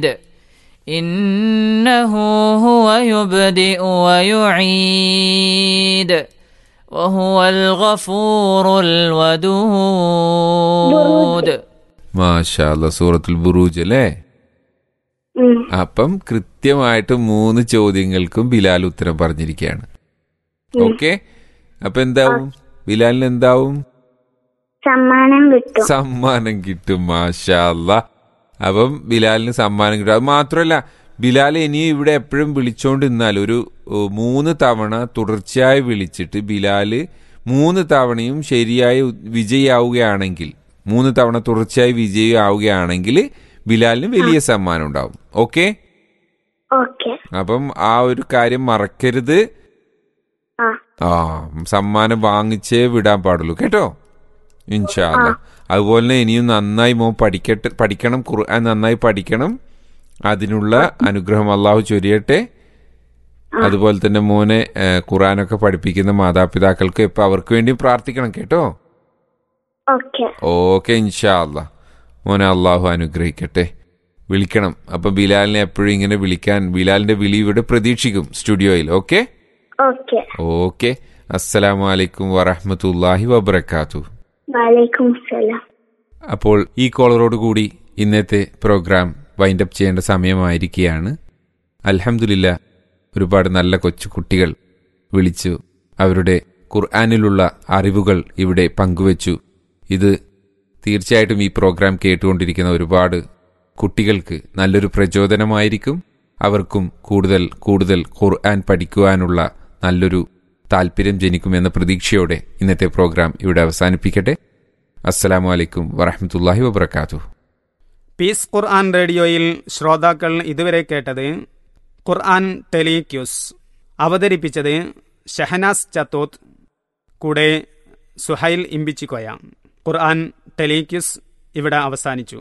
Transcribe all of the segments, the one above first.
إنه هو يبدئ ويعيد وهو الغفور الودود മാഷാല്ല സൂറത്തുൽ ബുറൂജ് അല്ലേ ഉം. അപ്പം കൃത്യമായിട്ട് മൂന്ന് ചോദ്യങ്ങൾക്കും ബിലാൽ ഉത്തരം പറഞ്ഞിരിക്കുകയാണ് ഓക്കെ അപ്പൊ എന്താവും ബിലാലിന് എന്താവും സമ്മാനം കിട്ടും സമ്മാനം കിട്ടും മാഷാല്ല അപ്പം ബിലാലിന് സമ്മാനം കിട്ടും അത് മാത്രമല്ല ബിലാൽ ഇനി ഇവിടെ എപ്പോഴും വിളിച്ചോണ്ട് നിന്നാൽ ഒരു ഓ, മൂന്ന് തവണ തുടർച്ചയായി വിളിച്ചിട്ട് ബിലാല് മൂന്ന് തവണയും ശരിയായി ഉ- വിജയിയാവുകയാണെങ്കിൽ മൂന്ന് തവണ തുടർച്ചയായി വിജയിയാവുകയാണെങ്കിൽ ബിലാലിന് വലിയ സമ്മാനം ഉണ്ടാവും ഓക്കെ ഓക്കെ അപ്പം ആ ഒരു കാര്യം മറക്കരുത് ആ ആ സമ്മാനം വാങ്ങിച്ചേ വിടാൻ പാടുള്ളൂ കേട്ടോ ഇൻഷാല്ല അതുപോലെ തന്നെ ഇനിയും നന്നായി മോൻ പഠിക്കട്ടെ പഠിക്കണം ഖുർആൻ നന്നായി പഠിക്കണം അതിനുള്ള അനുഗ്രഹം അള്ളാഹു ചൊരിയട്ടെ അതുപോലെ തന്നെ മോനെ ഏ, ഖുർആനൊക്കെ പഠിപ്പിക്കുന്ന മാതാപിതാക്കൾക്ക് ഇപ്പൊ അവർക്ക് വേണ്ടി പ്രാർത്ഥിക്കണം കേട്ടോ ഓക്കെ ഓക്കെ ഇൻഷാല്ല മോനെ അള്ളാഹു അനുഗ്രഹിക്കട്ടെ വിളിക്കണം അപ്പൊ ബിലാലിനെ എപ്പോഴും ഇങ്ങനെ വിളിക്കാൻ ബിലാലിന്റെ വിളി ഇവിടെ പ്രതീക്ഷിക്കും സ്റ്റുഡിയോയിൽ ഓക്കെ ഓക്കെ ഓക്കെ അസ്സലാമു അലൈക്കും വറഹ്മത്തുള്ളാഹി വബർക്കാത്തു വലൈക്കും സലാം അപ്പോൾ ഈ കോളറോട് കൂടി ഇന്നത്തെ പ്രോഗ്രാം വൈൻഡ് അപ്പ് ചെയ്യേണ്ട സമയമായിരിക്കുകയാണ് അൽഹംദുലില്ല ഒരുപാട് നല്ല കൊച്ചു കുട്ടികൾ വിളിച്ചു അവരുടെ ഖുർആാനിലുള്ള അറിവുകൾ ഇവിടെ പങ്കുവച്ചു ഇത് തീർച്ചയായിട്ടും ഈ പ്രോഗ്രാം കേട്ടുകൊണ്ടിരിക്കുന്ന ഒരുപാട് കുട്ടികൾക്ക് നല്ലൊരു പ്രചോദനമായിരിക്കും അവർക്കും കൂടുതൽ കൂടുതൽ ഖുർആൻ പഠിക്കുവാനുള്ള നല്ലൊരു താല്പര്യം ജനിക്കുമെന്ന പ്രതീക്ഷയോടെ ഇന്നത്തെ പ്രോഗ്രാം ഇവിടെ അവസാനിപ്പിക്കട്ടെ അസ്സലാമു അലൈക്കും വറഹമത്തല്ലാഹി വബർക്കാത്തു പീസ് ഖുർആൻ റേഡിയോയിൽ ശ്രോതാക്കൾ ഇതുവരെ കേട്ടത് ഖുർആൻ ടെലിക്യൂസ് അവതരിപ്പിച്ചത് ഷഹനാസ് ചത്തോത്ത് കൂടെ സുഹൈൽ ഇമ്പിച്ചിക്കോയ ഖുർആൻ ടെലിക്യൂസ് ഇവിടെ അവസാനിച്ചു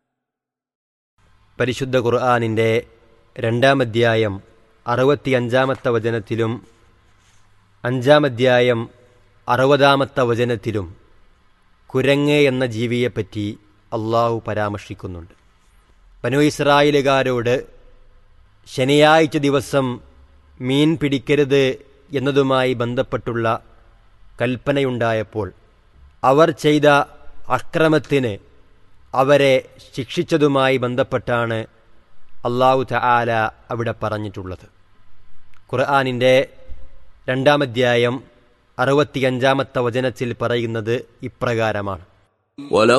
പരിശുദ്ധ ഖുർആാനിൻ്റെ രണ്ടാം അധ്യായം അറുപത്തിയഞ്ചാമത്തെ വചനത്തിലും അഞ്ചാം അധ്യായം അറുപതാമത്തെ വചനത്തിലും കുരങ്ങ് എന്ന ജീവിയെപ്പറ്റി അള്ളാഹു പരാമർശിക്കുന്നുണ്ട് ബനു ഇസ്രായേലുകാരോട് ശനിയാഴ്ച ദിവസം മീൻ പിടിക്കരുത് എന്നതുമായി ബന്ധപ്പെട്ടുള്ള കൽപ്പനയുണ്ടായപ്പോൾ അവർ ചെയ്ത അക്രമത്തിന് അവരെ ശിക്ഷിച്ചതുമായി ബന്ധപ്പെട്ടാണ് അള്ളാഹു തആല അവിടെ പറഞ്ഞിട്ടുള്ളത് ഖുർആാനിൻ്റെ രണ്ടാമധ്യായം അറുപത്തിയഞ്ചാമത്തെ വചനത്തിൽ പറയുന്നത് ഇപ്രകാരമാണ്